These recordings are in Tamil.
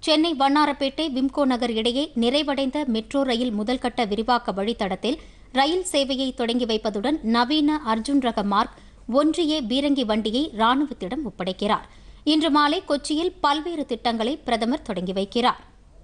சென்னை வண்ணாரப்பேட்டை விம்கோ நகர் இடையே நிறைவடைந்த மெட்ரோ ரயில் முதல்கட்ட விரிவாக்க வழித்தடத்தில் ரயில் சேவையை தொடங்கி வைப்பதுடன் நவீன அர்ஜுன் ரக மார்க் ஒன்றிய பீரங்கி வண்டியை ராணுவத்திடம் ஒப்படைக்கிறார் இன்று மாலை கொச்சியில் பல்வேறு திட்டங்களை பிரதமர் தொடங்கி வைக்கிறார்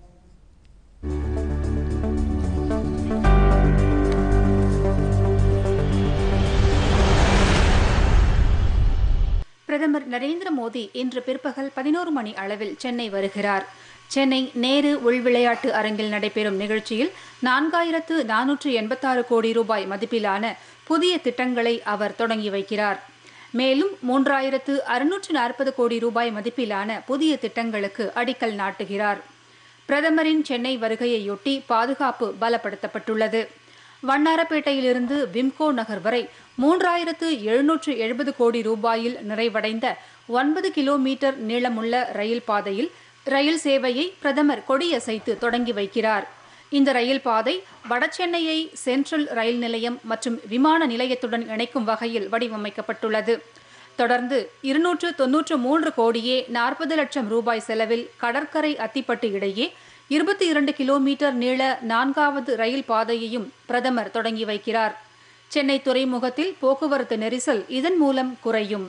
பிரதமர் நரேந்திர மோடி இன்று பிற்பகல் பதினோரு மணி அளவில் சென்னை வருகிறார் சென்னை நேரு உள்விளையாட்டு அரங்கில் நடைபெறும் நிகழ்ச்சியில் நான்காயிரத்து நானூற்று எண்பத்தாறு கோடி ரூபாய் மதிப்பிலான புதிய திட்டங்களை அவர் தொடங்கி வைக்கிறார் மேலும் மூன்றாயிரத்து அறுநூற்று நாற்பது கோடி ரூபாய் மதிப்பிலான புதிய திட்டங்களுக்கு அடிக்கல் நாட்டுகிறார் பிரதமரின் சென்னை வருகையையொட்டி பாதுகாப்பு பலப்படுத்தப்பட்டுள்ளது வண்ணாரப்பேட்டையிலிருந்து விம்கோ நகர் வரை மூன்றாயிரத்து எழுநூற்று எழுபது கோடி ரூபாயில் நிறைவடைந்த ஒன்பது கிலோமீட்டர் நீளமுள்ள ரயில் பாதையில் ரயில் சேவையை பிரதமர் கொடியசைத்து தொடங்கி வைக்கிறார் இந்த ரயில் பாதை வடசென்னையை சென்ட்ரல் ரயில் நிலையம் மற்றும் விமான நிலையத்துடன் இணைக்கும் வகையில் வடிவமைக்கப்பட்டுள்ளது தொடர்ந்து இருநூற்று தொன்னூற்று மூன்று கோடியே நாற்பது லட்சம் ரூபாய் செலவில் கடற்கரை அத்திப்பட்டு இடையே இருபத்தி இரண்டு கிலோமீட்டர் நீள நான்காவது ரயில் பாதையையும் பிரதமர் தொடங்கி வைக்கிறார் சென்னை துறைமுகத்தில் போக்குவரத்து நெரிசல் இதன் மூலம் குறையும்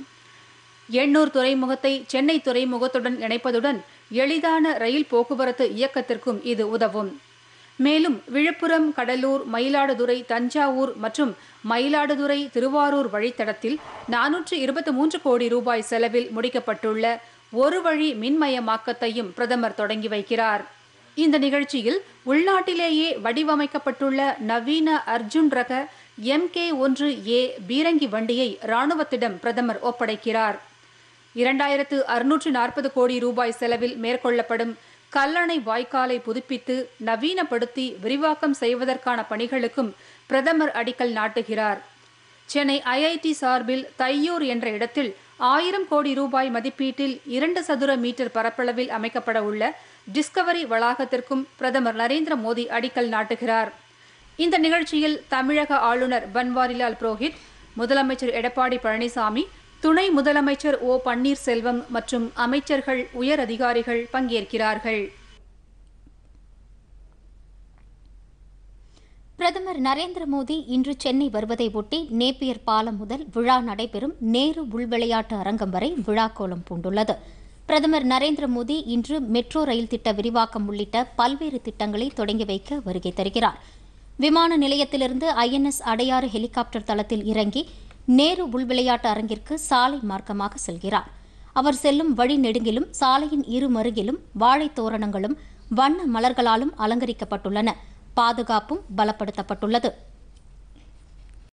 எண்ணூர் துறைமுகத்தை சென்னை துறைமுகத்துடன் இணைப்பதுடன் எளிதான ரயில் போக்குவரத்து இயக்கத்திற்கும் இது உதவும் மேலும் விழுப்புரம் கடலூர் மயிலாடுதுறை தஞ்சாவூர் மற்றும் மயிலாடுதுறை திருவாரூர் வழித்தடத்தில் நானூற்று இருபத்தி மூன்று கோடி ரூபாய் செலவில் முடிக்கப்பட்டுள்ள ஒரு வழி மின்மயமாக்கத்தையும் பிரதமர் தொடங்கி வைக்கிறார் இந்த நிகழ்ச்சியில் உள்நாட்டிலேயே வடிவமைக்கப்பட்டுள்ள நவீன அர்ஜுன் ரக எம் கே ஒன்று ஏ பீரங்கி வண்டியை ராணுவத்திடம் பிரதமர் ஒப்படைக்கிறார் இரண்டாயிரத்து அறுநூற்று நாற்பது கோடி ரூபாய் செலவில் மேற்கொள்ளப்படும் கல்லணை வாய்க்காலை புதுப்பித்து நவீனப்படுத்தி விரிவாக்கம் செய்வதற்கான பணிகளுக்கும் பிரதமர் அடிக்கல் நாட்டுகிறார் சென்னை ஐஐடி சார்பில் தையூர் என்ற இடத்தில் ஆயிரம் கோடி ரூபாய் மதிப்பீட்டில் இரண்டு சதுர மீட்டர் பரப்பளவில் அமைக்கப்பட உள்ள டிஸ்கவரி வளாகத்திற்கும் பிரதமர் நரேந்திர மோடி அடிக்கல் நாட்டுகிறார் இந்த நிகழ்ச்சியில் தமிழக ஆளுநர் பன்வாரிலால் புரோஹித் முதலமைச்சர் எடப்பாடி பழனிசாமி துணை முதலமைச்சர் ஓ பன்னீர்செல்வம் மற்றும் அமைச்சர்கள் உயர் அதிகாரிகள் பங்கேற்கிறார்கள் பிரதமர் நரேந்திர மோடி இன்று சென்னை வருவதை ஒட்டி நேப்பியர் பாலம் முதல் விழா நடைபெறும் நேரு உள்விளையாட்டு அரங்கம் வரை விழாக்கோலம் பூண்டுள்ளது பிரதமர் நரேந்திர மோடி இன்று மெட்ரோ ரயில் திட்ட விரிவாக்கம் உள்ளிட்ட பல்வேறு திட்டங்களை தொடங்கி வைக்க வருகை தருகிறார் விமான நிலையத்திலிருந்து ஐஎன்எஸ் அடையாறு ஹெலிகாப்டர் தளத்தில் இறங்கி நேரு உள்விளையாட்டு அரங்கிற்கு சாலை மார்க்கமாக செல்கிறார் அவர் செல்லும் வழி நெடுங்கிலும் சாலையின் இரு மருகிலும் வாழைத் தோரணங்களும் வண்ண மலர்களாலும் அலங்கரிக்கப்பட்டுள்ளன பாதுகாப்பும் பலப்படுத்தப்பட்டுள்ளது